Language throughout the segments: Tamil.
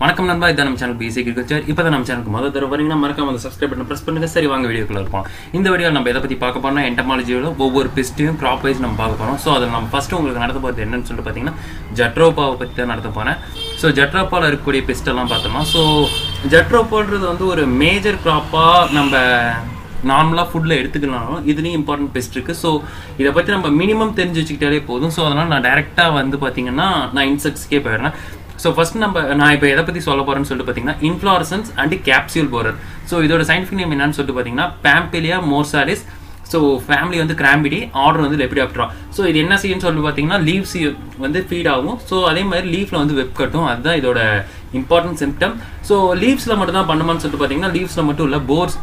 வணக்கம் நண்பா இதான் நம்ம சேனல் பேசிக் அக்ரிகல்ச்சர் இப்போ தான் நம்ம சேனலுக்கு முதல் தடவை வரீங்கன்னா மறக்காம அந்த சப்ஸ்கிரைப் பண்ண ப்ரெஸ் பண்ணுங்க சரி வாங்க வீடியோக்குள்ள இருப்போம் இந்த வீடியோ நம்ம எதை பற்றி பார்க்க போறோம்னா என்டமாலஜியோட ஒவ்வொரு பெஸ்ட்டையும் கிராப் வைஸ் நம்ம பார்க்க போகிறோம் ஸோ அதில் நம்ம ஃபஸ்ட்டு உங்களுக்கு நடத்த போகிறது என்னன்னு சொல்லிட்டு பார்த்தீங்கன்னா ஜட்ரோபாவை பற்றி தான் நடத்த போகிறேன் ஸோ ஜட்ரோப்பாவில் இருக்கக்கூடிய பெஸ்ட் எல்லாம் பார்த்தோம்னா ஸோ ஜட்ரோப்பான்றது வந்து ஒரு மேஜர் கிராப்பாக நம்ம நார்மலாக ஃபுட்டில் எடுத்துக்கலாலும் இதுலேயும் இம்பார்ட்டன்ட் பெஸ்ட் இருக்குது ஸோ இதை பற்றி நம்ம மினிமம் தெரிஞ்சு வச்சுக்கிட்டாலே போதும் ஸோ அதனால் நான் டேரெக்டாக வந்து பார்த்தீங்கன்னா நான் இன்செக்ட்ஸ்க்கே போயிடுறேன் ஸோ ஃபர்ஸ்ட் நம்ம நான் இப்போ எதை பற்றி சொல்ல போகிறேன்னு சொல்லிட்டு பார்த்தீங்கன்னா inflorescence and capsule borer so இதோட சயின்டிஃபிக் நேம் என்னன்னு சொல்லிட்டு பார்த்தீங்கன்னா பேம்பிலியா மோர்சாலிஸ் ஸோ ஃபேமிலி வந்து கிராம்பிடி ஆர்டர் வந்து லெபிடாப்ட்ரா ஸோ இது என்ன செய்யும்னு சொல்லிட்டு பார்த்தீங்கன்னா லீவ்ஸ் வந்து ஃபீட் ஆகும் ஸோ அதே மாதிரி லீஃபில் வந்து வெப் கட்டும் அதுதான் இதோட இம்பார்ட்டன்ட் சிம்டம் ஸோ லீவ்ஸில் மட்டும் தான் பண்ணுமான்னு சொல்லிட்டு பார்த்தீங்கன்னா லீவ்ஸில் மட்டும் இல்லை போர்ஸ்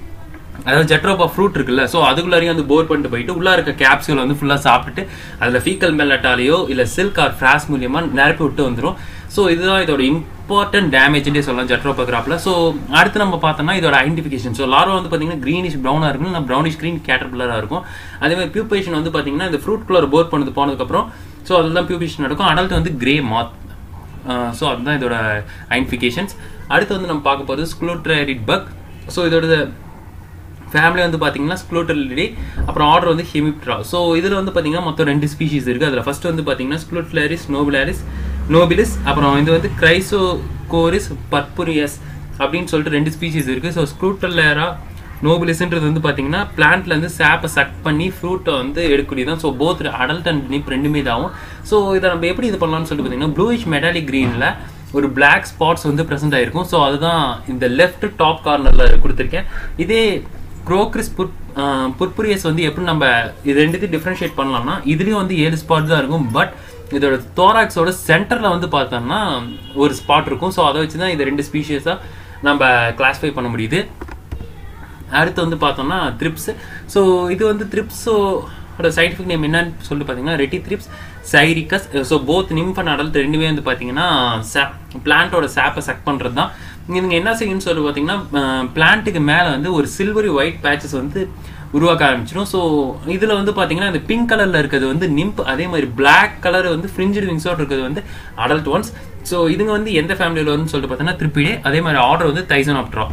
அதாவது ஜெட்ரோபா ஃப்ரூட் இருக்குல்ல ஸோ அதுக்குள்ளாரையும் வந்து போர் பண்ணிட்டு போயிட்டு உள்ளே இருக்க கேப்சூல் வந்து ஃபுல்லாக சாப்பிட்டுட்டு அதில் ஃபீக்கல் மெல்லட்டாலேயோ இல்லை சில்க் ஆர் ஃப்ராஸ் மூலியமாக நிரப்பி விட்டு வந்துடும் ஸோ இதுதான் இதோட இம்பார்ட்டன்ட் டேமேஜ்னே சொல்லலாம் ஜெட்ரோபா கிராப்பில் ஸோ அடுத்து நம்ம பார்த்தோம்னா இதோட ஐடென்டிஃபிகேஷன் ஸோ லாரோ வந்து பார்த்தீங்கன்னா க்ரீனிஷ் ப்ரௌனாக இருக்கும் இல்லை ப்ரௌனிஷ் க்ரீன் கேட்டர்பிளராக இருக்கும் அதே மாதிரி பியூபேஷன் வந்து பார்த்தீங்கன்னா இந்த ஃப்ரூட் குள்ளர் போர் பண்ணது போனதுக்கப்புறம் ஸோ அதுதான் பியூபேஷன் நடக்கும் அடல்ட் வந்து கிரே மாத் ஸோ அதுதான் இதோட ஐடென்டிஃபிகேஷன்ஸ் அடுத்து வந்து நம்ம பார்க்க போகிறது ஸ்க்ளூட்ரைட் பக் ஸோ இதோட ஃபேமிலி வந்து பார்த்தீங்கன்னா ஸ்க்ளூட்டலிடி அப்புறம் ஆர்டர் வந்து ஹெமிப்ட்ரா ஸோ இதில் வந்து பார்த்தீங்கன்னா மொத்தம் ரெண்டு ஸ்பீஷீஸ் இருக்குது அதில் ஃபர்ஸ்ட் வந்து பார்த்தீங்கன்னா ஸ்க்ளூட்லாரிஸ் நோபிலாரிஸ் நோபிலிஸ் அப்புறம் இது வந்து கிரைசோகோரிஸ் பர்புரியஸ் அப்படின்னு சொல்லிட்டு ரெண்டு ஸ்பீஷீஸ் இருக்குது ஸோ ஸ்க்ளூட்டலேரா நோபிலிஸ்ன்றது வந்து பார்த்தீங்கன்னா பிளான்ட்ல இருந்து சாப்பை சக் பண்ணி ஃப்ரூட்டை வந்து எடுக்கக்கூடியதான் so both adult and nymph ரெண்டுமே இதாகும் ஸோ இதை நம்ம எப்படி இது பண்ணலாம்னு சொல்லிட்டு பார்த்தீங்கன்னா ப்ளூயிஷ் மெட்டாலிக் க்ரீனில் ஒரு பிளாக் ஸ்பாட்ஸ் வந்து ப்ரெசென்ட் ஆயிருக்கும் ஸோ அதுதான் இந்த லெஃப்ட் டாப் கார்னரில் கொடுத்துருக்கேன் இதே க்ரோக்ரிஸ் புட் புர்புரியஸ் வந்து எப்படி நம்ம இது ரெண்டுத்தையும் டிஃப்ரென்ஷியேட் பண்ணலாம்னா இதுலேயும் வந்து ஏழு ஸ்பாட் தான் இருக்கும் பட் இதோட தோராக்ஸோட சென்டரில் வந்து பார்த்தோம்னா ஒரு ஸ்பாட் இருக்கும் ஸோ அதை வச்சு தான் இது ரெண்டு ஸ்பீஷியஸாக நம்ம கிளாஸிஃபை பண்ண முடியுது அடுத்து வந்து பார்த்தோம்னா த்ரிப்ஸ் ஸோ இது வந்து த்ரிப்ஸோ சயின்டிஃபிக் நேம் என்னன்னு சொல்லிட்டு பார்த்தீங்கன்னா ரெட்டி த்ரிப்ஸ் சைரிக்கஸ் so both nymph and adult ரெண்டுமே வந்து பார்த்தீங்கன்னா பிளான்ட்டோட சாப்பை சக் பண்ணுறது தான் இவங்க என்ன செய்யும்னு சொல்லி பார்த்தீங்கன்னா பிளான்ட்டுக்கு மேலே வந்து ஒரு சில்வரி ஒயிட் பேச்சஸ் வந்து உருவாக்க ஆரம்பிச்சிடும் ஸோ இதில் வந்து பார்த்தீங்கன்னா இந்த பிங்க் கலரில் இருக்கிறது வந்து நிம்ப் அதே மாதிரி பிளாக் கலர் வந்து ஃப்ரிஞ்சு விங்ஸோட இருக்கிறது வந்து அடல்ட் ஒன்ஸ் ஸோ இதுங்க வந்து எந்த ஃபேமிலியில் வரும்னு சொல்லிட்டு பார்த்தீங்கன்னா த்ரிப்பிடே அதே மாதிரி ஆர்டர் வந்து தைசன் ஆப்ட்ரா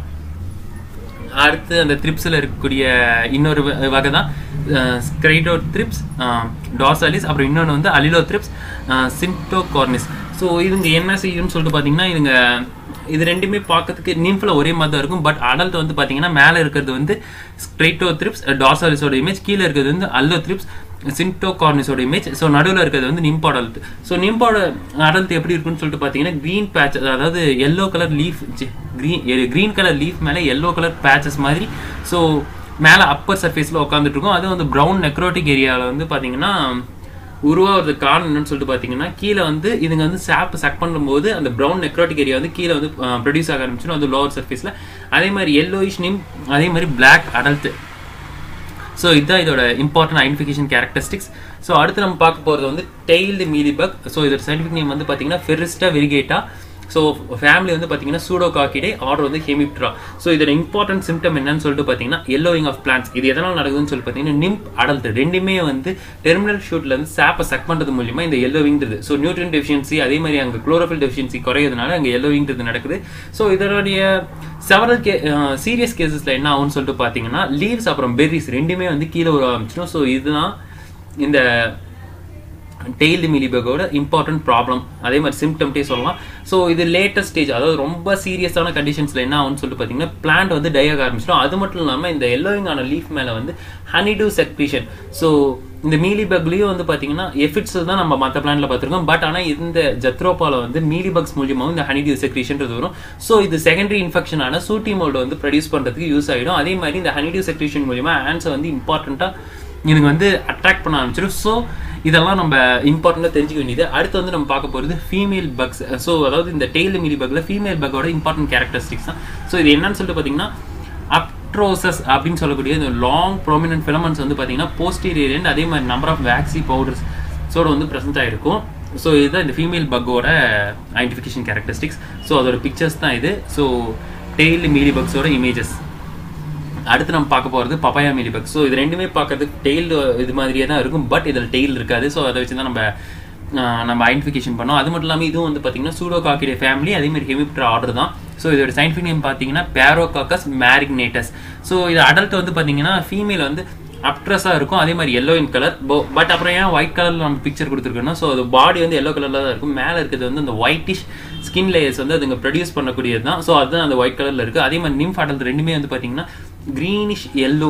அடுத்து அந்த த்ரிப்ஸில் இருக்கக்கூடிய இன்னொரு வகை தான் ஸ்க்ரைடோ த்ரிப்ஸ் டாசாலிஸ் அப்புறம் இன்னொன்று வந்து அலிலோ த்ரிப்ஸ் சிம்டோகார்னிஸ் ஸோ இதுங்க என்ன செய்யும்னு சொல்லிட்டு பார்த்தீங்கன்னா இதுங்க இது ரெண்டுமே பார்க்கறதுக்கு நீம்ஃபில் ஒரே மாதிரி தான் இருக்கும் பட் அடல்ட் வந்து பார்த்தீங்கன்னா மேலே இருக்கிறது வந்து ஸ்ட்ரைட்டோ த்ரிப்ஸ் டாசாலிஸோட இமேஜ் கீழே இருக்கிறது வந்து அல்லோ த்ரிப்ஸ் சிம்டோகார்னிஸோட இமேஜ் ஸோ நடுவில் இருக்கிறது வந்து நிம்பா அடல்ட் ஸோ நிம்போட அடல்ட் எப்படி இருக்குன்னு சொல்லிட்டு பார்த்தீங்கன்னா க்ரீன் பேட்ச் அதாவது yellow colour leaf green green colour leaf மேலே எல்லோ கலர் பேச்சஸ் மாதிரி ஸோ மேலே அப்பர் சர்ஃபேஸில் உட்காந்துட்டு இருக்கும் அது வந்து ப்ரௌன் நெக்ரோட்டிக் ஏரியாவில் வந்து பார்த்தீங்கன்னா உருவாகிறது காரணம் என்னன்னு சொல்லிட்டு பார்த்தீங்கன்னா கீழே வந்து இதுங்க வந்து சாப் சக் பண்ணும்போது அந்த ப்ரௌன் நெக்ரோட்டிக் ஏரியா வந்து கீழே வந்து ப்ரொடியூஸ் ஆக ஆரம்பிச்சிடும் அது லோவர் சர்ஃபேஸில் அதே மாதிரி எல்லோயிஷ் நிம் அதே மாதிரி பிளாக் அடல்ட் ஸோ இதுதான் இதோட இம்பார்ட்டன்ட் ஐடென்டிஃபிகேஷன் கேரக்டரிஸ்டிக்ஸ் ஸோ அடுத்து நம்ம பார்க்க போகிறது வந்து டெய்ல்டு மீலிபக் ஸோ இதோட சயின்டிஃபிக் நேம் வந்து பார்த்தீங்கன்னா ஃபெரிஸ்டா வெரிகேட்டா ஸோ ஃபேமிலி வந்து பார்த்தீங்கன்னா சூடோ காக்கிடே ஆர்டர் வந்து ஹெமிப்ட்ரா ஸோ இதோட இம்பார்ட்டன்ட் சிம்டம் என்னன்னு சொல்லிட்டு பார்த்தீங்கன்னா எல்லோயிங் ஆஃப் பிளான்ஸ் இது எதனால் நடக்குதுன்னு சொல்லி பார்த்தீங்கன்னா நிம்ப் அடல்ட் ரெண்டுமே வந்து டெர்மினல் ஷூட்ல இருந்து சாப்பை சக் பண்ணுறது மூலியமா இந்த எல்லோவிங்கிறது ஸோ நியூட்ரியன் டெஃபிஷியன்சி அதே மாதிரி அங்கே குளோரோஃபில் டெஃபிஷியன்சி குறையிறதுனால அங்கே எல்லோவிங்கிறது நடக்குது ஸோ இதனுடைய செவரல் கே சீரியஸ் கேசஸில் என்ன ஆகும்னு சொல்லிட்டு பார்த்தீங்கன்னா லீவ்ஸ் அப்புறம் பெர்ரிஸ் ரெண்டுமே வந்து கீழே வர ஆரம்பிச்சிடும் ஸோ இதுதான் இந்த டெய்ல்டு மிலிபகோட இம்பார்ட்டன்ட் ப்ராப்ளம் அதே மாதிரி சிம்டம்ட்டே சொல்லலாம் ஸோ இது லேட்டஸ்ட் ஸ்டேஜ் அதாவது ரொம்ப சீரியஸான கண்டிஷன்ஸில் என்ன ஆகும்னு சொல்லிட்டு பார்த்தீங்கன்னா பிளான்ட் வந்து டையாக ஆரம்பிச்சிடும் அது மட்டும் இல்லாமல் இந்த எல்லோயிங்கான லீஃப் மேலே வந்து ஹனிடூ செக்ரீஷன் ஸோ இந்த மீலிபக்லேயும் வந்து பார்த்தீங்கன்னா எஃபிட்ஸ் தான் நம்ம மற்ற பிளான்ல பார்த்துருக்கோம் பட் ஆனால் இந்த ஜத்ரோப்பால வந்து மீலிபக்ஸ் மூலியமாகவும் இந்த ஹனிடியூ செக்ரீஷன்றது வரும் ஸோ இது செகண்டரி இன்ஃபெக்ஷனான சூட்டி மோல்டு வந்து ப்ரொடியூஸ் பண்ணுறதுக்கு யூஸ் ஆகிடும் அதே மாதிரி இந்த ஹனிடியூ செக்ரீஷன் மூலியமா ஆன்ஸை வந்து இம்பார்ட்டண்ட்டாக இதுங்க வந்து அட்ராக்ட் பண்ண ஆரம்பிச்சிடும் ஸோ இதெல்லாம் நம்ம இம்பார்ட்டண்ட்டாக தெரிஞ்சுக்க வேண்டியது அடுத்து வந்து நம்ம பார்க்க போகிறது ஃபீமேல் பக்ஸ் ஸோ அதாவது இந்த டெய்ல் மீலி பக்கில் ஃபீமேல் பக்கோட இம்பார்ட்டன்ட் கேரக்டரிஸ்டிக்ஸ் தான் ஸோ இது என்னன்னு சொல்லிட்டு பார்த்தீங்கன்னா அப்ட்ரோசஸ் அப்படின்னு சொல்லக்கூடிய இந்த லாங் ப்ரோமினன்ட் ஃபிலமெண்ட்ஸ் வந்து பார்த்தீங்கன்னா போஸ்டீரியர் அதே மாதிரி நம்பர் ஆஃப் வேக்சி பவுடர்ஸ் ஸோட வந்து ப்ரெசென்ட் ஆகிருக்கும் ஸோ இதுதான் இந்த ஃபீமேல் பக்கோட ஐடென்டிஃபிகேஷன் கேரக்டரிஸ்டிக்ஸ் ஸோ அதோட பிக்சர்ஸ் தான் இது ஸோ டெய்ல் மீலி பக்ஸோட இமேஜஸ் அடுத்து நம்ம பார்க்க போகிறது பப்பாயா மீலிபக் ஸோ இது ரெண்டுமே பார்க்கறதுக்கு டெய்ல் இது மாதிரியே தான் இருக்கும் பட் இதில் டெய்ல் இருக்காது ஸோ அதை வச்சு தான் நம்ம ஆஹ் நம்ம ஐடென்டிஃபிகேஷன் பண்ணோம் அது மட்டும் இல்லாமல் இதுவும் வந்து பார்த்தீங்கன்னா சூடோ காக்கிடைய ஃபேமிலி அதேமாதிரி ஹெமிப்டர் ஆர்டர் தான் ஸோ இதோட சயின்டிஃபிக் நேம் பார்த்தீங்கன்னா பேரோகாக்கஸ் மேரிக்னேட்டஸ் ஸோ இது அடல்ட் வந்து பார்த்தீங்கன்னா ஃபீமேல் வந்து அப்ட்ரஸாக இருக்கும் அதே மாதிரி எல்லோ இன் கலர் பட் அப்புறம் ஏன் ஒயிட் கலரில் நம்ம பிக்சர் கொடுத்துருக்கோம்னா ஸோ அது பாடி வந்து எல்லோ கலரில் தான் இருக்கும் மேலே இருக்கிறது வந்து அந்த ஒயிட்டிஷ் ஸ்கின் லேயர்ஸ் வந்து அதுங்க ப்ரொடியூஸ் பண்ணக்கூடியது தான் ஸோ அதுதான் அந்த ஒயிட் கலரில் இருக்குது அதே மாதிரி நிம் அடல்ட் ரெண்டுமே வந்து பார்த்தீங்கன்னா க்ரீனிஷ் எல்லோ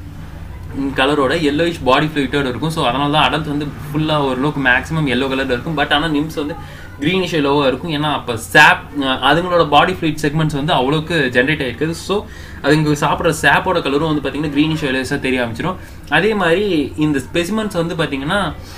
கலரோட எல்லோயிஷ் பாடி ஃப்ளூயிட்டோட இருக்கும் ஸோ அதனால தான் அடல்ட் வந்து ஃபுல்லாக ஓரளவுக்கு மேக்ஸிமம் எல்லோ கலரில் இருக்கும் பட் ஆனால் நிம்ஸ் வந்து க்ரீனிஷ் எல்லோவாக இருக்கும் ஏன்னா அப்போ சாப் அதுங்களோட பாடி ஃப்ளூயிட் செக்மெண்ட்ஸ் வந்து அவ்வளோக்கு ஜென்ரேட் ஆகிருக்குது ஸோ அதுங்க சாப்பிட்ற சாப்போட கலரும் வந்து பார்த்தீங்கன்னா க்ரீனிஷ் எல்லோஸாக தெரிய ஆரம்பிச்சிடும் அதே மாதிரி இந்த ஸ்பெசிமெண்ட்ஸ் வந்து பார்த்தீங்கன்னா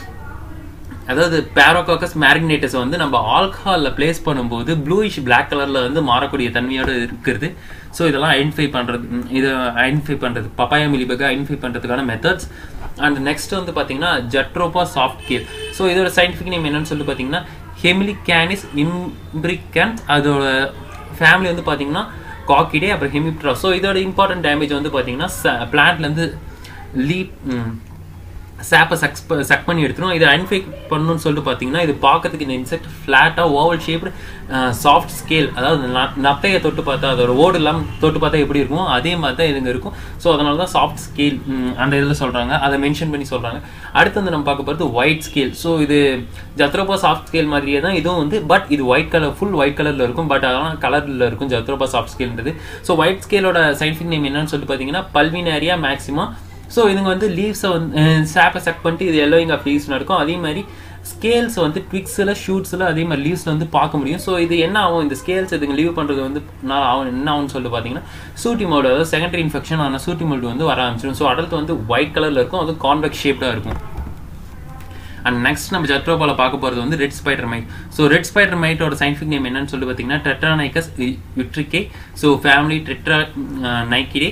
அதாவது பேரோகாக்கஸ் மேரினேட்டஸ் வந்து நம்ம ஆல்கஹாலில் ப்ளேஸ் பண்ணும்போது ப்ளூயிஷ் பிளாக் கலரில் வந்து மாறக்கூடிய தன்மையோடு இருக்கிறது ஸோ இதெல்லாம் ஐடென்டிஃபை பண்ணுறது இதை ஐடென்டிஃபை பண்ணுறது பப்பாயா மிலிபக ஐடென்டிஃபை பண்ணுறதுக்கான மெத்தட்ஸ் அண்ட் நெக்ஸ்ட் வந்து பார்த்தீங்கன்னா ஜட்ரோபா சாஃப்ட் கேர் ஸோ இதோட சயின்டிஃபிக் நேம் என்னன்னு சொல்லிட்டு பார்த்தீங்கன்னா ஹெமிலிகானிஸ் இம்ப்ரிகன்ஸ் அதோட ஃபேமிலி வந்து பார்த்தீங்கன்னா காக்கிடே அப்புறம் ஹெமிப்ட்ரா ஸோ இதோட இம்பார்ட்டன்ட் டேமேஜ் வந்து பார்த்தீங்கன்னா பிளான்ட்லேருந்து லீப் சாப்பை சக்ஸ் சக் பண்ணி எடுத்துரும் இதை ஐடென்டிஃபை பண்ணணும்னு சொல்லிட்டு பார்த்தீங்கன்னா இது பார்க்கறதுக்கு இந்த இன்செக்ட் ஃப்ளாட்டாக ஓவல் ஷேப்டு சாஃப்ட் ஸ்கேல் அதாவது ந- நத்தையை தொட்டு பார்த்தா அதோட ஓடு இல்லாமல் தொட்டு பார்த்தா எப்படி இருக்கும் அதே மாதிரி தான் இதுங்க இருக்கும் ஸோ அதனால தான் சாஃப்ட் ஸ்கேல் அந்த இதில் சொல்கிறாங்க அதை மென்ஷன் பண்ணி சொல்கிறாங்க அடுத்து வந்து நம்ம பார்க்க போகிறது ஒயிட் ஸ்கேல் ஸோ இது ஜத்ரோபா சாஃப்ட் ஸ்கேல் மாதிரியே தான் இதுவும் வந்து பட் இது ஒயிட் கலர் ஃபுல் ஒயிட் கலரில் இருக்கும் பட் அதெல்லாம் கலரில் இருக்கும் ஜத்ரோபா சாஃப்ட் ஸ்கேல்ன்றது ஸோ ஒயிட் ஸ்கேலோட சயின்டிஃபிக் நேம் என்னன்னு சொல்லிட்டு பார்த்தீங்கன்னா பல்வினேரியா மேக்ஸிமா ஸோ இதுங்க வந்து லீவ்ஸை வந்து சாப்பை சக் பண்ணிட்டு இது எல்லோயிங் ஆஃப் லீவ்ஸ் நடக்கும் அதே மாதிரி ஸ்கேல்ஸ் வந்து ட்விக்ஸில் ஷூட்ஸில் அதே மாதிரி லீவ்ஸில் வந்து பார்க்க முடியும் ஸோ இது என்ன ஆகும் இந்த ஸ்கேல்ஸ் இதுங்க லீவ் பண்ணுறது வந்து நான் ஆகும் என்ன ஆகும்னு சொல்லிட்டு பார்த்தீங்கன்னா சூட்டி மோடு அதாவது செகண்டரி இன்ஃபெக்ஷன் ஆன சூட்டி மோடு வந்து வர ஆரம்பிச்சிடும் ஸோ அடல்ட் வந்து ஒயிட் கலரில் இருக்கும் அது கான்வெக்ஸ் ஷேப்டாக இருக்கும் அண்ட் நெக்ஸ்ட் நம்ம ஜட்ரோபால பார்க்க போகிறது வந்து red spider mite so red spider மைட்டோட சயின்டிஃபிக் நேம் என்னன்னு சொல்லி பார்த்தீங்கன்னா டெட்ரானைக்கஸ் யுட்ரிகே ஸோ ஃபேமிலி டெட்ரா நைக்கிடே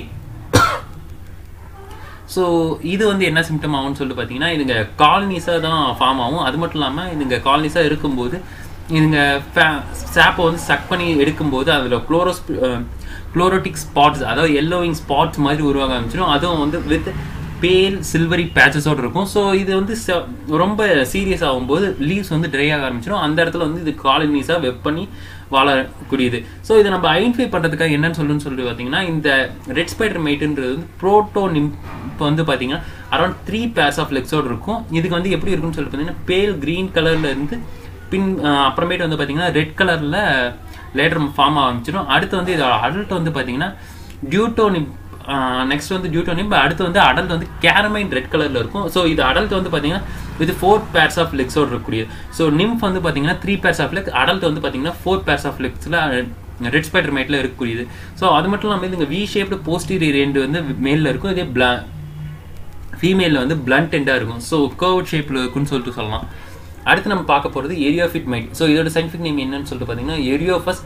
ஸோ இது வந்து என்ன சிம்டம் ஆகும்னு சொல்லிட்டு பார்த்தீங்கன்னா இதுங்க காலனிஸாக தான் ஃபார்ம் ஆகும் அது மட்டும் இல்லாமல் இதுங்க காலனிஸாக இருக்கும்போது இதுங்க சாப்பை வந்து சக் பண்ணி எடுக்கும்போது அதில் குளோரோஸ் குளோரோட்டிக் ஸ்பாட்ஸ் அதாவது எல்லோவிங் ஸ்பாட்ஸ் மாதிரி உருவாக ஆரம்பிச்சிடும் அதுவும் வந்து வித் பேல் சில்வரி பேச்சஸோடு இருக்கும் ஸோ இது வந்து செ- ரொம்ப சீரியஸ் ஆகும்போது லீவ்ஸ் வந்து ட்ரை ஆக ஆரம்பிச்சிடும் அந்த இடத்துல வந்து இது காலனிஸாக வெப் பண்ணி வாழக்கூடியது ஸோ இதை நம்ம ஐடென்டிஃபை பண்ணுறதுக்காக என்னன்னு சொல்லுன்னு சொல்லிட்டு பார்த்தீங்கன்னா இந்த ரெட் ஸ்பைடர் மைட்டுன்றது வந்து ப்ரோட்டோனிம் இப்போ வந்து பார்த்தீங்கன்னா அரௌண்ட் த்ரீ பேர்ஸ் ஆஃப் லெக்ஸோடு இருக்கும் இதுக்கு வந்து எப்படி இருக்கும்னு சொல்லிட்டு பார்த்தீங்கன்னா பேல் க்ரீன் கலரில் இருந்து பின் அஹ், அப்புறமேட்டு வந்து பார்த்தீங்கன்னா ரெட் கலரில் லேட்டர் ஃபார்ம் ஆரம்பிச்சிடும் அடுத்து வந்து இதோட அடல்ட் வந்து பார்த்தீங்கன்னா டியூட்டோனிம் நெக்ஸ்ட் வந்து டியூட்டோனிம் அடுத்து வந்து அடல்ட் வந்து கேரமைன் ரெட் கலரில் இருக்கும் ஸோ இது அடல்ட் வந்து பார்த்தீங்கன்னா இது ஃபோர் பேர்ஸ் ஆஃப் லெக்ஸோடு இருக்கக்கூடியது ஸோ நிம்ஃப் வந்து பார்த்தீங்கன்னா three pairs of legs adult வந்து பார்த்தீங்கன்னா ஃபோர் பேர்ஸ் ஆஃப் லெக்ஸில் ரெட் ஸ்பைடர் மேட்டில் இருக்கக்கூடியது ஸோ அது மட்டும் இல்லாமல் இதுங்க வி ஷேப்டு போஸ்டீரியர் ரெண்டு வந்து மேலில் இருக்கும் இதே பிளா ஃபீமேலில் வந்து பிளண்ட் எண்டாக இருக்கும் ஸோ கர்வ் ஷேப்பில் இருக்குன்னு சொல்லிட்டு சொல்லலாம் அடுத்து நம்ம பார்க்க போகிறது ஏரியோஃபிட் மைட் ஸோ இதோட சயின்டிஃபிக் நேம் என்னன்னு சொல்லிட்டு பார்த்தீங்கன்னா ஏரியோஃபஸ்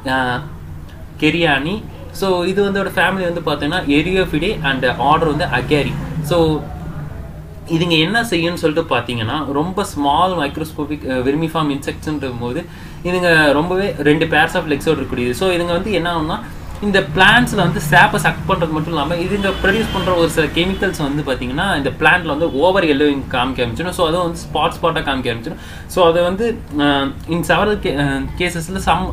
கெரியானி ஸோ இது வந்து ஃபேமிலி வந்து பார்த்தீங்கன்னா ஏரியோஃபிடே அண்ட் ஆர்டர் வந்து அகேரி ஸோ இதுங்க என்ன செய்யும்னு சொல்லிட்டு பார்த்தீங்கன்னா ரொம்ப ஸ்மால் மைக்ரோஸ்கோபிக் வெர்மிஃபார்ம் இன்செக்ட்ஸ்ன்ற போது இதுங்க ரொம்பவே ரெண்டு பேர்ஸ் ஆஃப் லெக்ஸோடு இருக்கக்கூடியது ஸோ இதுங்க வந்து என்ன ஆகும்னா இந்த பிளான்ட்ஸில் வந்து சேப்பை சக் பண்ணுறது மட்டும் இல்லாமல் இதுங்க ப்ரொடியூஸ் பண்ணுற ஒரு சில கெமிக்கல்ஸ் வந்து பார்த்தீங்கன்னா இந்த பிளான்ட்ல வந்து ஓவர் எல்லோவிங் காமிக்க ஆரம்பிச்சிடும் ஸோ அதை வந்து ஸ்பாட் ஸ்பாட்டாக காமிக்க ஆரம்பிச்சிடும் ஸோ அதை வந்து இன் செவரல் கேசஸில் சம்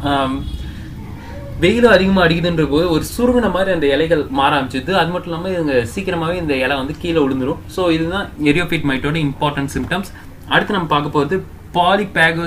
வெயில் அதிகமாக அடிக்குதுன்ற போது ஒரு சுருங்கின மாதிரி அந்த இலைகள் மாற ஆரம்பிச்சிது அது மட்டும் இல்லாமல் இவங்க சீக்கிரமாகவே இந்த இலை வந்து கீழே விழுந்துரும் ஸோ இதுதான் எரியோபிட் மைட்டோட இம்பார்ட்டன்ட் சிம்டம்ஸ் அடுத்து நம்ம பார்க்க போகிறது பாலிபேகோ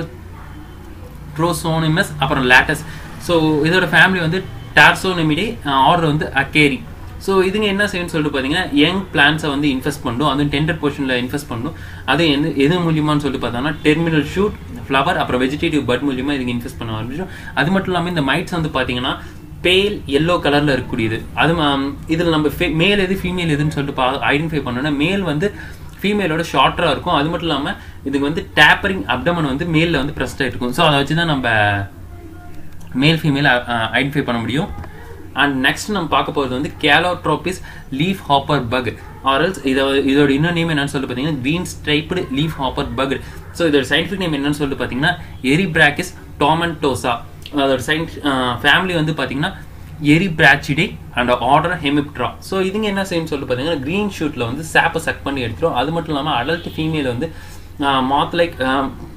ட்ரோசோனிமஸ் அப்புறம் லேட்டஸ் ஸோ இதோட ஃபேமிலி வந்து டார்சோனிமிடே ஆர்டர் வந்து அக்கேரி ஸோ இதுங்க என்ன செய்யணும்னு சொல்லிட்டு பார்த்தீங்கன்னா யங் பிளான்ஸை வந்து இன்வெஸ்ட் பண்ணும் அதுவும் டெண்டர் போர்ஷனில் இன்வெஸ்ட் பண்ணும் அது எது எது மூலியமான்னு சொல்லிட்டு பார்த்தோம்னா டெர்மினல் ஷூட் ஃப்ளவர் அப்புறம் வெஜிடேட்டிவ் பட் மூலியமா இதுங்க இன்வெஸ்ட் பண்ண ஆரம்பிச்சிடும் அது மட்டும் இல்லாமல் இந்த மைட்ஸ் வந்து பார்த்தீங்கன்னா பேல் எல்லோ கலரில் இருக்கக்கூடியது அது இதில் நம்ம மேல் எது ஃபீமேல் எதுன்னு சொல்லிட்டு பா ஐடென்டிஃபை பண்ணோன்னா மேல் வந்து ஃபீமேலோட ஷார்ட்டராக இருக்கும் அது மட்டும் இல்லாமல் இதுக்கு வந்து டேப்பரிங் அப்டமன் வந்து மேலில் வந்து ப்ரெஸ்டாக இருக்கும் ஸோ அதை வச்சு தான் நம்ம மேல் ஃபீமேல் ஐடென்டிஃபை பண்ண முடியும் அண்ட் நெக்ஸ்ட் நம்ம பார்க்க போகிறது வந்து கேலோட்ரோபிஸ் லீஃப் ஹாப்பர் பக் ஆரல்ஸ் இதை இதோட இன்னொரு நேம் என்னன்னு சொல்லிட்டு பார்த்தீங்கன்னா green striped leaf hopper bug so இதோட சயின்டிஃபிக் நேம் என்னன்னு சொல்லிட்டு பார்த்தீங்கன்னா எரிபிராக்கிஸ் டோமன்டோசா அதோட சயின்ஸ் ஃபேமிலி வந்து பார்த்தீங்கன்னா எரிபிராச்சிடே அண்ட் ஆர்டர் ஹெமிப்ட்ரா ஸோ இதுங்க என்ன செய்யும் சொல்லிட்டு பார்த்தீங்கன்னா க்ரீன் ஷூட்டில் வந்து சாப்பை சக் பண்ணி எடுத்துரும் அது மட்டும் இல்லாமல் அடல்ட் ஃபீமேல் வந்து மாத் லைக்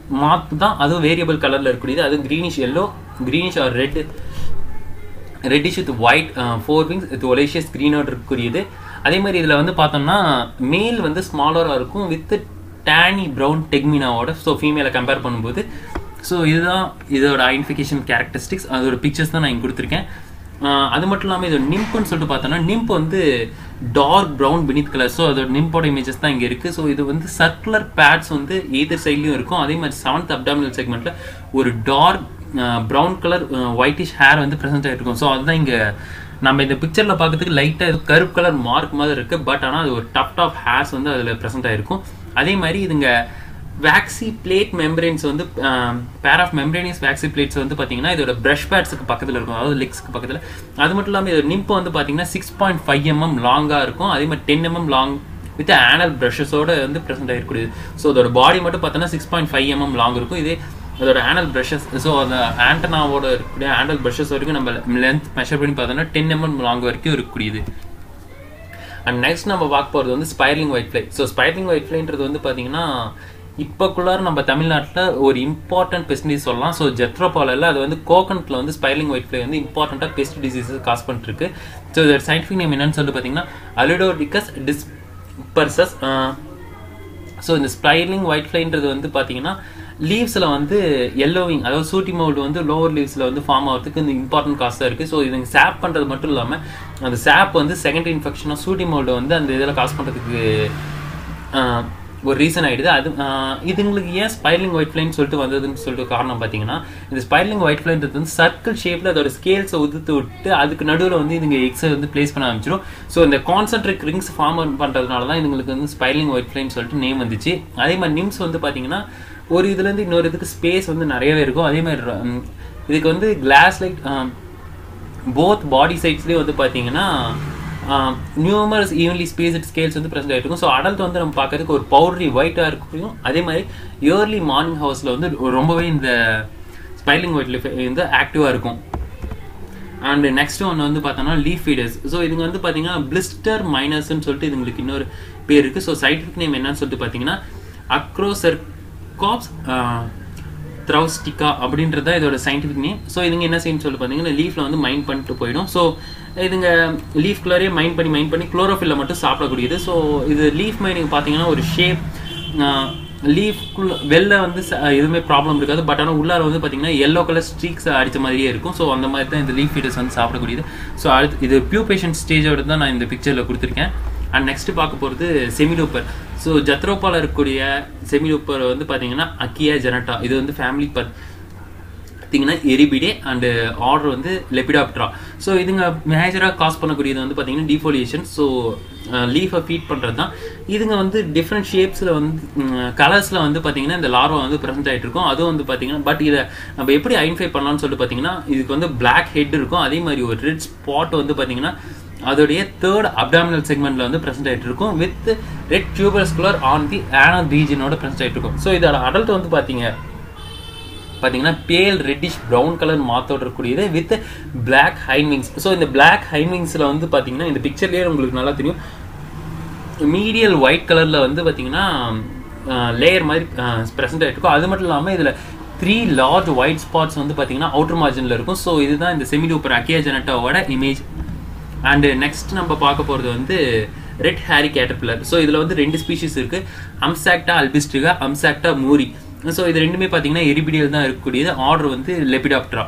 மாத் தான் அதுவும் வேரியபிள் கலரில் இருக்கக்கூடியது அதுவும் greenish yellow greenish or red reddish with white fore wings with ஒலேஷியஸ் க்ரீனோட இருக்கக்கூடியது அதே மாதிரி இதில் வந்து பார்த்தோம்னா மேல் வந்து ஸ்மாலராக இருக்கும் வித் டேனி ப்ரௌன் டெக்மினாவோட ஸோ ஃபீமேலை கம்பேர் பண்ணும்போது ஸோ இதுதான் இதோட ஐடென்டிஃபிகேஷன் கேரக்டரிஸ்டிக்ஸ் அதோட பிக்சர்ஸ் தான் நான் இங்கே கொடுத்துருக்கேன் ஆஹ் அது மட்டும் இல்லாமல் இதோட நிம்ப்னு சொல்லிட்டு பார்த்தோன்னா நிம்ப் வந்து dark brown beneath colour so அதோட நிம்போட இமேஜஸ் தான் இங்கே இருக்குது ஸோ இது வந்து சர்க்குலர் பேட்ஸ் வந்து எய்தர் சைட்லையும் இருக்கும் அதே மாதிரி செவன்த் அப்டாமினல் செக்மெண்ட்டில் ஒரு dark brown colour whitish hair வந்து ப்ரெசென்ட் ஆகிருக்கும் ஸோ அதுதான் இங்கே நம்ம இந்த பிக்சரில் பார்க்கறதுக்கு லைட்டாக கருப்பு கலர் மார்க் மாதிரி இருக்குது பட் ஆனால் அது ஒரு டப் டாப் ஹேர்ஸ் வந்து அதில் ப்ரெசென்ட் ஆகிருக்கும் அதே மாதிரி இதுங்க வேக்சி பிளேட் மெம்பரேன்ஸ் வந்து பேர் ஆஃப் மெம்பரேனியஸ் வேக்சி பிளேட்ஸ் வந்து பார்த்தீங்கன்னா இதோட ப்ரஷ் பேட்ஸுக்கு பக்கத்தில் இருக்கும் அதாவது லெக்ஸ்க்கு பக்கத்தில் அது மட்டும் இல்லாமல் இதோட நிம்பு வந்து பார்த்தீங்கன்னா சிக்ஸ் பாயிண்ட் ஃபைவ் எம்எம் லாங்காக இருக்கும் அதே மாதிரி ten MM long with anal ப்ரஷஸோட வந்து ப்ரெசென்ட் ஆகிருக்கூடியது ஸோ அதோட பாடி மட்டும் பார்த்தோன்னா six point five MM long இருக்கும் இதே அதோட ஆனல் ப்ரஷஸ் ஸோ அந்த ஆண்டனாவோட இருக்கக்கூடிய ஆனல் ப்ரஷஸ் வரைக்கும் நம்ம லென்த் மெஷர் பண்ணி பார்த்தோம்னா டென் எம்எம் லாங் வரைக்கும் இருக்கக்கூடியது அண்ட் நெக்ஸ்ட் நம்ம பார்க்க போகிறது வந்து spiraling white fly so spiraling white ஃப்ளைன்றது வந்து பார்த்தீங்கன்னா இப்போக்குள்ளார நம்ம தமிழ்நாட்டில் ஒரு இம்பார்ட்டன்ட் பெஸ்டிஸ் சொல்லலாம் ஸோ ஜெத்ரோபாலில் அது வந்து கோகனட்டில் வந்து ஸ்பைர்லிங் ஒயிட் ஃப்ளை வந்து இம்பார்ட்டண்ட்டாக பெஸ்ட் டிசீசஸ் காஸ் பண்ணிருக்கு ஸோ இதோட சயின்டிஃபிக் நேம் என்னன்னு சொல்லிட்டு பார்த்தீங்கன்னா அலிடோடிகஸ் டிஸ்பர்சஸ் ஸோ இந்த ஸ்பைர்லிங் ஒயிட் ஃப்ளைன்றது வந்து பார்த்தீங்கன்னா லீவ்ஸில் வந்து எல்லோவிங் அதாவது சூட்டி மவுல்டு வந்து லோவர் லீவ்ஸில் வந்து ஃபார்ம் ஆகிறதுக்கு இந்த இம்பார்ட்டன்ட் காசாக இருக்குது ஸோ இது சாப் பண்ணுறது மட்டும் இல்லாமல் அந்த சாப் வந்து செகண்டரி இன்ஃபெக்ஷனாக சூட்டி மவுல்டு வந்து அந்த இதில் காஸ் பண்ணுறதுக்கு ஒரு ரீசன் ஆகிடுது அது ஆஹ் இதுங்களுக்கு ஏன் ஸ்பைர்லிங் ஒயிட் ஃப்ளைன் சொல்லிட்டு வந்ததுன்னு சொல்லிட்டு காரணம் பார்த்தீங்கன்னா இந்த ஸ்பைர்லிங் ஒயிட் ஃப்ளைன்றது வந்து சர்க்கிள் ஷேப்பில் அதோட ஸ்கேல்ஸை உதுத்து விட்டு அதுக்கு நடுவில் வந்து இதுங்க எக்ஸை வந்து பிளேஸ் பண்ண ஆரம்பிச்சிடும் ஸோ இந்த கான்சென்ட்ரிக் ரிங்ஸ் ஃபார்ம் பண்ணுறதுனால தான் இதுங்களுக்கு வந்து ஸ்பைர்லிங் ஒயிட் ஃப்ளைன் சொல்லிட்டு நேம் வந்துச்சு அதே மாதிரி நிம்ஸ் வந்து பார்த்தீங்கன்னா ஒரு இதுலேருந்து இன்னொரு இதுக்கு ஸ்பேஸ் வந்து நிறையவே இருக்கும் அதே மாதிரி உம், இதுக்கு வந்து கிளாஸ் லைட் போத் பாடி சைட்ஸ்லேயே வந்து பார்த்தீங்கன்னா நியூமரஸ் ஈவன்லி ஸ்பேஸ்ட் ஸ்கேல்ஸ் வந்து ப்ரெசென்ட் ஆகிருக்கும் ஸோ அடல்ட் வந்து நம்ம பார்க்கறதுக்கு ஒரு பவுடரி ஒயிட்டாக இருக்கும் அதே மாதிரி இயர்லி மார்னிங் ஹவர்ஸில் வந்து ரொம்பவே இந்த ஸ்பைலிங் ஒயிட் வந்து ஆக்டிவாக இருக்கும் அண்ட் நெக்ஸ்ட் ஒன்று வந்து பார்த்தோம்னா லீஃப் ஃபீடர்ஸ் ஸோ இதுங்க வந்து பார்த்தீங்கன்னா பிளிஸ்டர் மைனஸ்ன்னு சொல்லிட்டு இதுங்களுக்கு இன்னொரு பேர் இருக்குது ஸோ சயின்டிஃபிக் நேம் என்னன்னு சொல்லிட்டு பார்த்தீங்கன்னா அக்ரோசெர்காப்ஸ் த்ரௌஸ்டிகா அப்படின்றது தான் இதோட சயின்டிஃபிக் நேம் ஸோ இதுங்க என்ன செய்யணும்னு சொல்லி பார்த்தீங்கன்னா லீஃபில் வந்து மைண்ட் பண்ணிட்டு போயிடும் ஸோ இதுங்க லீஃப்குள்ளாரே மைண்ட் பண்ணி மைண்ட் பண்ணி குளோரோஃபில்ல மட்டும் சாப்பிடக்கூடியது ஸோ இது லீஃப் மைனிங் பார்த்தீங்கன்னா ஒரு ஷேப் லீஃப்குள்ள வெளில வந்து ச- எதுவுமே ப்ராப்ளம் இருக்காது பட் ஆனால் உள்ளார வந்து பார்த்தீங்கன்னா எல்லோ கலர் ஸ்ட்ரீக்ஸ் அடித்த மாதிரியே இருக்கும் ஸோ அந்த மாதிரி தான் இந்த லீஃப் ஃபீடர்ஸ் வந்து சாப்பிடக்கூடியது ஸோ அடுத்து இது பியூ பேஷண்ட் ஸ்டேஜோட தான் நான் இந்த பிக்சரில் கொடுத்துருக்கேன் அண்ட் நெக்ஸ்ட் பார்க்க போகிறது செமிலூப்பர் ஸோ ஜத்ரோப்பால இருக்கக்கூடிய செமிலூப்பர் வந்து பார்த்தீங்கன்னா அக்கியா ஜெனட்டா இது வந்து ஃபேமிலி பத் பார்த்தீங்கன்னா எரிபிடே அண்டு ஆர்டர் வந்து லெபிடாப்ட்ரா ஸோ இதுங்க மேஜராக காஸ் பண்ணக்கூடியது வந்து பார்த்தீங்கன்னா டிஃபோலியேஷன் ஸோ லீஃபை ஃபீட் பண்ணுறது தான் இதுங்க வந்து டிஃப்ரெண்ட் ஷேப்ஸில் வந்து கலர்ஸில் வந்து பார்த்தீங்கன்னா இந்த லார்வா வந்து ப்ரெசென்ட் ஆகிட்டு இருக்கும் அதுவும் வந்து பார்த்தீங்கன்னா பட் இதை நம்ம எப்படி ஐடென்டிஃபை பண்ணலாம்னு சொல்லிட்டு பார்த்தீங்கன்னா இதுக்கு வந்து பிளாக் ஹெட் இருக்கும் அதே மாதிரி ஒரு ரெட் ஸ்பாட் வந்து பார்த்தீங்கன்னா அதோடைய தேர்ட் அப்டாமினல் செக்மெண்ட்ல வந்து ப்ரெசென்ட் ஆகிட்டு இருக்கும் with red tubercular on the anal ரீஜனோட ப்ரெசென்ட் ஆகிட்டு இருக்கும் ஸோ இதோட அடல்ட் வந்து பார்த்தீங்க பார்த்தீங்கன்னா பேல் ரெட்டிஷ் ப்ரௌன் கலர் மாத்தோட இருக்கக்கூடியது வித் பிளாக் ஹைன்விங்ஸ் ஸோ இந்த பிளாக் ஹைன்விங்ஸில் வந்து பார்த்தீங்கன்னா இந்த பிக்சர்லேயே உங்களுக்கு நல்லா தெரியும் மீடியல் ஒயிட் கலரில் வந்து பார்த்தீங்கன்னா லேயர் மாதிரி ப்ரெசென்ட் ஆகிருக்கும் அது மட்டும் இல்லாமல் இதில் த்ரீ லார்ஜ் ஒயிட் ஸ்பாட்ஸ் வந்து பார்த்தீங்கன்னா அவுட்டர் மார்ஜினில் இருக்கும் ஸோ இதுதான் இந்த செமிலூப்பர் அக்கியா ஜெனட்டாவோட இமேஜ் அண்டு நெக்ஸ்ட் நம்ம பார்க்க போகிறது வந்து ரெட் ஹேரி கேட்டர்பில்லர் ஸோ இதில் வந்து ரெண்டு ஸ்பீஷிஸ் இருக்குது அம்சாக்டா அல்பிஸ்டிகா அம்சாக்டா மூரி ஸோ இது ரெண்டுமே பார்த்தீங்கன்னா எரிபிடியல் தான் இருக்கக்கூடியது ஆர்டர் வந்து லெபிடாப்டரா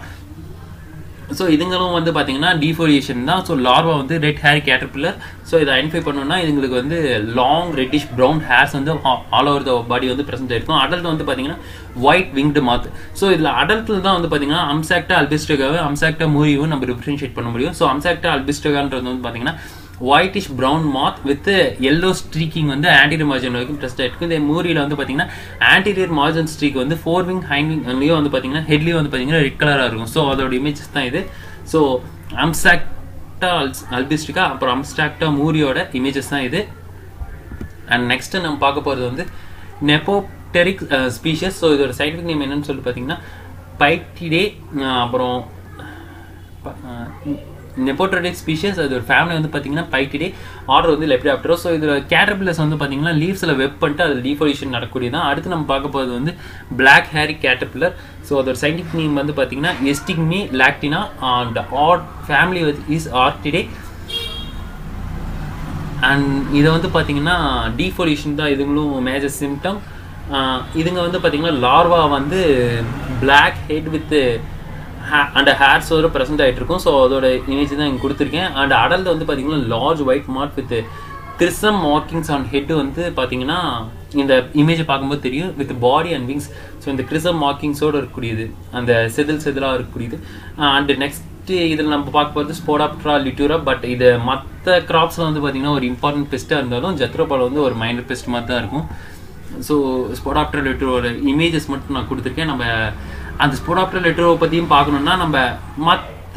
ஸோ இதுங்களும் வந்து பார்த்தீங்கன்னா டிஃபோலியேஷன் தான் ஸோ லார்வா வந்து ரெட் ஹேர் கேட்டர்பில்லர் ஸோ இதை ஐடென்டிஃபை பண்ணோம்னா இதுங்களுக்கு வந்து லாங் ரெட்டிஷ் ப்ரௌன் ஹேர்ஸ் வந்து ஆல் ஓவர் த பாடி வந்து ப்ரெசென்ட் ஆயிருக்கும் அடல்ட் வந்து பார்த்தீங்கன்னா ஒயிட் விங்டு மாத் ஸோ இதில் அடல்ட்டில் தான் வந்து பார்த்தீங்கன்னா அம்சாக்டா அல்பிஸ்டகாவை அம்சாக்டா மூரியும் நம்ம டிஃப்ரென்ஷியேட் பண்ண முடியும் ஸோ அம்சாக்டா அல்பிஸ்டகான்றது வந்து பார்த்தீங்கன்னா whitish brown moth with yellow streaking வந்து ஆன்டீரியர் மார்ஜன் வரைக்கும் ப்ரெஸ்ட் ஆயிருக்கு இந்த மூரியில் வந்து பார்த்தீங்கன்னா ஆன்டீரியர் மார்ஜன் ஸ்ட்ரீக் வந்து ஃபோர் விங் ஹைண்ட் விங்லேயும் வந்து பார்த்தீங்கன்னா ஹெட்லேயும் வந்து பார்த்தீங்கன்னா ரெட் கலராக இருக்கும் ஸோ அதோட இமேஜஸ் தான் இது ஸோ அம்சாக்டா அல்பிஸ்டிகா அப்புறம் அம்ஸ்டாக்டா மூரியோட இமேஜஸ் தான் இது அண்ட் நெக்ஸ்ட் நம்ம பார்க்க போகிறது வந்து நெப்போப்டெரிக் ஸ்பீஷஸ் ஸோ இதோட சயின்டிஃபிக் நேம் என்னன்னு சொல்லிட்டு பார்த்தீங்கன்னா பைட்டிடே அப்புறம் நெப்போட்ரோடிக் ஸ்பீஷியஸ் அது ஒரு ஃபேமிலி வந்து பார்த்தீங்கன்னா பைட்டிடே ஆர்டர் வந்து லெப்டாப்டரோ ஸோ இதில் கேட்டர்பில்லர்ஸ் வந்து பார்த்தீங்கன்னா லீவ்ஸில் வெப் பண்ணிட்டு அது டீஃபோலியூஷன் நடக்கூடியதான் அடுத்து நம்ம பார்க்க போகிறது வந்து பிளாக் ஹேரி கேட்டர்பில்லர் ஸோ அதோட சயின்டிஃபிக் நேம் வந்து பார்த்தீங்கன்னா எஸ்டிக்மி லாக்டினா அண்ட் ஆட் ஃபேமிலி இஸ் ஆர்டிடே அண்ட் இதை வந்து பார்த்தீங்கன்னா டீஃபோலியூஷன் தான் இதுங்களும் மேஜர் சிம்டம் இதுங்க வந்து பார்த்தீங்கன்னா லார்வா வந்து பிளாக் ஹெட் வித் அண்ட் ஹேர்ஸோட ப்ரெசென்ட் ஆகிட்டு இருக்கும் ஸோ அதோட இமேஜ் தான் இங்கே கொடுத்துருக்கேன் அண்ட் அடல்ட் வந்து பார்த்தீங்கன்னா large white mark with crimson markings on head வந்து பார்த்தீங்கன்னா இந்த இமேஜை பார்க்கும்போது தெரியும் with body and wings so இந்த கிறிசம் மார்க்கிங்ஸோடு இருக்கக்கூடியது அந்த செதில் செதிலாக இருக்கக்கூடியது அண்ட் நெக்ஸ்ட் இதில் நம்ம பார்க்க போகிறது ஸ்போடாப்ட்ரா லிட்டூரா பட் இது மற்ற கிராப்ஸில் வந்து பார்த்தீங்கன்னா ஒரு இம்பார்ட்டன்ட் பெஸ்ட்டாக இருந்தாலும் ஜத்ரோபால் வந்து ஒரு மைனர் பெஸ்ட் மாதிரி தான் இருக்கும் ஸோ ஸ்போடாப்டர் லிட்டரோட இமேஜஸ் மட்டும் நான் கொடுத்துருக்கேன் நம்ம அந்த ஸ்போடாப்டர் லிட்டரோ பற்றியும் பார்க்கணுன்னா நம்ம மற்ற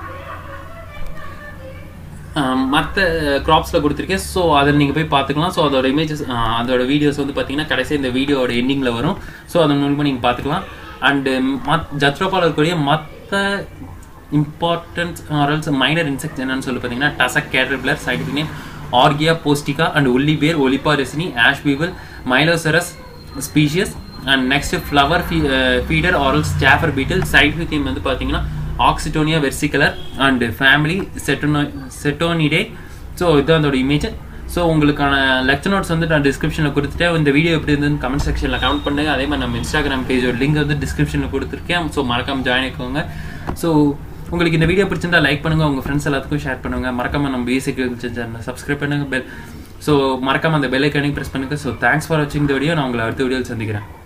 மற்ற க்ராப்ஸில் கொடுத்துருக்கேன் ஸோ அதில் நீங்கள் போய் பார்த்துக்கலாம் ஸோ அதோட இமேஜஸ் அதோட வீடியோஸ் வந்து பார்த்தீங்கன்னா கடைசி இந்த வீடியோட எண்டிங்கில் வரும் ஸோ அதன் மூலமாக நீங்கள் பார்த்துக்கலாம் அண்டு மத் ஜத்ரோபால் இருக்கக்கூடிய மற்ற இம்பார்ட்டன்ஸ் ஆரல்ஸ் மைனர் இன்செக்ட்ஸ் என்னன்னு சொல்லி பார்த்தீங்கன்னா டசக் கேட்ரிபிளர் சைடிஃபிக் நேம் ஆர்கியா போஸ்டிகா அண்ட் ஒல்லி பேர் ஒலிபா ரெசினி ஆஷ் பீவல் மைலோசரஸ் species and next flower feeder ஆரல் ஸ்டாஃபர் பீட்டில் சைடிஃபிக் நேம் வந்து பார்த்தீங்கன்னா ஆக்சிடோனியா வெர்சிகலர் அண்ட் ஃபேமிலி செட்டோனோ செட்டோனிடே ஸோ இதுதான் அதோட இமேஜ் ஸோ உங்களுக்கான லெக்சர் நோட்ஸ் வந்து நான் டிஸ்கிரிப்ஷனில் கொடுத்துட்டேன் இந்த வீடியோ எப்படி இருந்ததுன்னு கமெண்ட் செக்ஷனில் கமெண்ட் பண்ணுங்க அதே மாதிரி நம்ம இன்ஸ்டாகிராம் பேஜோட லிங்க் வந்து டிஸ்கிரிப்ஷனில் கொடுத்துருக்கேன் ஸோ மறக்காம ஜாயின் ஆயிக்கோங்க ஸோ உங்களுக்கு இந்த வீடியோ பிடிச்சிருந்தா லைக் பண்ணுங்க உங்க ஃப்ரெண்ட்ஸ் எல்லாத்துக்கும் ஷேர் பண்ணுங்க மறக்காம நம்ம பேசிக் சேனல் சப்ஸ்கிரைப் பண்ணுங்க பெல் ஸோ மறக்காம அந்த பெல் ஐக்கானையும் ப்ரெஸ் பண்ணுங்க ஸோ தேங்க்ஸ் ஃபார் வாட்சிங் இந்த வீடியோ நான் உங்களை அடுத்த வீடியோவில் சந்திக்கிறேன்